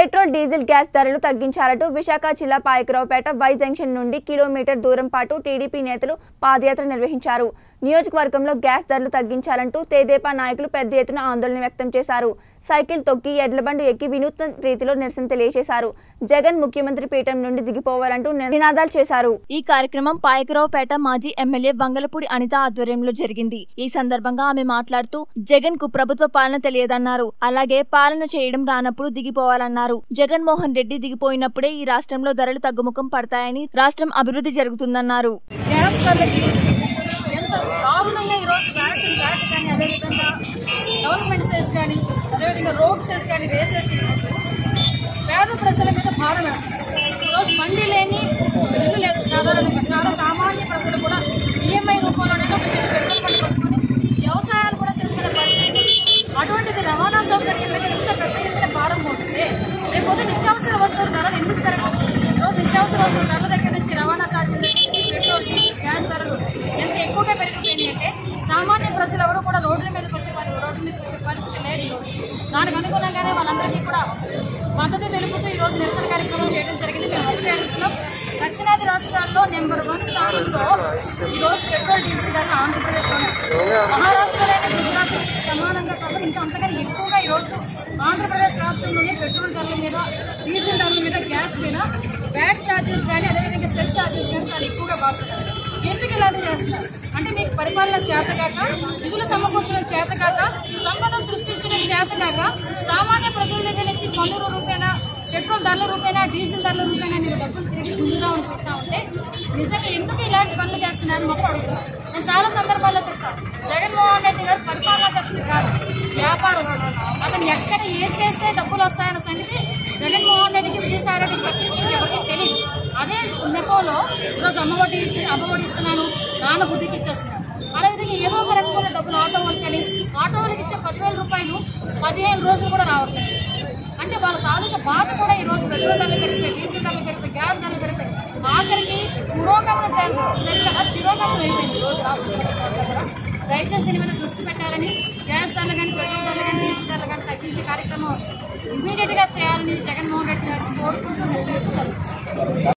petrol diesel gas ధరలు తగ్గించాలంటూ విశాఖ జిల్లా పాయకరావుపేట వై జంక్షన్ నుండి కిలోమీటర్ దూరం పాటు టీడీపీ నేతలు పాదయాత్ర నిర్వహించారు నియోజకవర్గంలో గ్యాస్ ధరలు తగ్గించాలంటూ తెదేపా నాయకులు పెద్ద ఎత్తున ఆందోళన వ్యక్తం చేశారు సైకిల్ తొక్కి ఎడ్లబండు ఎక్కి వినూత్న రీతిలో నిరసన తెలియజేశారు జగన్ ముఖ్యమంత్రి పీఠం నుండి దిగిపోవాలంటూ నినాదాలు చేశారు ఈ కార్యక్రమం పాయకరావుపేట మాజీ ఎమ్మెల్యే వంగలపూడి అనిత ఆధ్వర్యంలో జరిగింది ఈ సందర్భంగా ఆమె మాట్లాడుతూ జగన్ కు ప్రభుత్వ పాలన తెలియదన్నారు అలాగే పాలన చేయడం రానప్పుడు దిగిపోవాలన్నారు జగన్ మోహన్ రెడ్డి దిగిపోయినప్పుడే ఈ రాష్ట్రంలో ధరలు తగ్గుముఖం పడతాయని రాష్ట్రం అభివృద్ధి జరుగుతుందన్నారు గ్యాస్ ధరలకి ఎంత దారుణంగా ఈరోజు వ్యాట్ వ్యాట్ కానీ అదేవిధంగా గవర్నమెంట్ సేస్ కానీ అదేవిధంగా రోడ్ సేస్ కానీ వేసేసి ఈరోజు పేద ప్రజల మీద భారం వేస్తారు ఈరోజు బండి లేని ఇల్లు లేదు సాధారణంగా చాలా సామాన్య ప్రజలు కూడా ఈఎంఐ రూపంలోనే ఒక చిన్న పెట్రోల్ బండి కొనుక్కొని వ్యవసాయాలు కూడా చేసుకునే పరిస్థితి అటువంటిది రవాణా సౌకర్యం మీద ఇంత పెద్ద ఎత్తున భారం పోతుంది రేపు నిత్యావసర వస్తువుల ధరలు ఎందుకు పెరగవు ఈరోజు నిత్యావసర వస్తువుల ధరల దగ్గర నుంచి రవాణా ఛార్జీలు దగ్గర నుంచి పెట్రోల్ డీజిల్ గ్యాస్ ధరలు ఎంత ఎక్కువగా పెరిగిపోయినాయి అంటే సామాన్య ప్రజలు ఎవరు కూడా రోడ్ల మీదకి వచ్చే పరి రోడ్ల మీదకి వచ్చే పరిస్థితి లేదు ఈరోజు దానికి అనుగుణంగానే వాళ్ళందరికీ కూడా మద్దతు తెలుపుతూ ఈరోజు నిరసన కార్యక్రమం చేయడం జరిగింది మేము ఒకటే అంటున్నాం దక్షిణాది రాష్ట్రాల్లో నెంబర్ వన్ స్థానంలో ఈరోజు పెట్రోల్ డీజిల్ ధర ఆంధ్రప్రదేశ్లోనే మహారాష్ట్రలోనే గుజరాత్ సమానంగా కాకుండా ఇంకా అంతకన్నా ఎక్కువగా ఈరోజు ఆంధ్రప్రదేశ్ రాష్ట్రంలోనే పెట్రోల్ ధరల మీద డీజిల్ ధరల మీద గ్యాస్ మీద బ్యాక్ ఛార్జెస్ కానీ అదేవిధంగా సెల్ ఛార్జెస్ కానీ చాలా ఎక్కువగా బాగుంటుంది ఎందుకు ఇలాంటి చేస్తున్నారు అంటే మీకు పరిపాలన చేతకాక నిధులు సమకూర్చడం చేతకాక సంపద సృష్టించడం చేతకాక సామాన్య ప్రజల దగ్గర నుంచి పన్నుల రూపాయన పెట్రోల్ ధరల రూపాయన డీజిల్ ధరల రూపాయన మీరు డబ్బులు తిరిగి గుంజుదామని చూస్తూ ఉంటే నిజంగా ఎందుకు ఇలాంటి పనులు చేస్తున్నారు మొక్క అడుగుతాను నేను చాలా సందర్భాల్లో చెప్తాను జగన్మోహన్ రెడ్డి గారు పరిపాలనా దక్షుడు కాదు వ్యాపారస్తుడు అతను ఎక్కడ ఏం చేస్తే డబ్బులు వస్తాయన్న సంగతి జగన్మోహన్ రెడ్డికి విజయసాయి రెడ్డికి తప్పించి ఎవరికి తెలియదు అదే నెపోలో ఈరోజు అమ్మఒడి ఇస్తే అమ్మఒడి ఇస్తున్నాను నాన్న బుద్ధికి ఇచ్చేస్తున్నాను అదేవిధంగా ఏదో ఒక రకమైన డబ్బులు ఆటో వాళ్ళకని ఆటో వాళ్ళకి ఇచ్చే పదివేల రూపాయలు పదిహేను రోజులు కూడా రావట్లేదు అంటే వాళ్ళ తాలూకా బాధ కూడా ఈ రోజు పెట్రోల్ ధరలు పెరిగిపోయి డీజిల్ ధరలు పెరిగిపోయి గ్యాస్ ధరలు పెరిగిపోయి ఆఖరికి పురోగమన చెల్లగా తిరోగమనం అయిపోయింది ఈ రోజు రాష్ట్ర ప్రభుత్వం కూడా దయచేసి దీని మీద దృష్టి పెట్టాలని గ్యాస్ ధరలు కానీ పెట్రోల్ ధరలు కానీ డీజిల్ ధరలు కానీ తగ్గించే కార్యక్రమం ఇమీడియట్ గా చేయాలని జగన్మోహన్ రెడ్డి గారిని కోరుకుంటూ నేను చేస్తున్నాను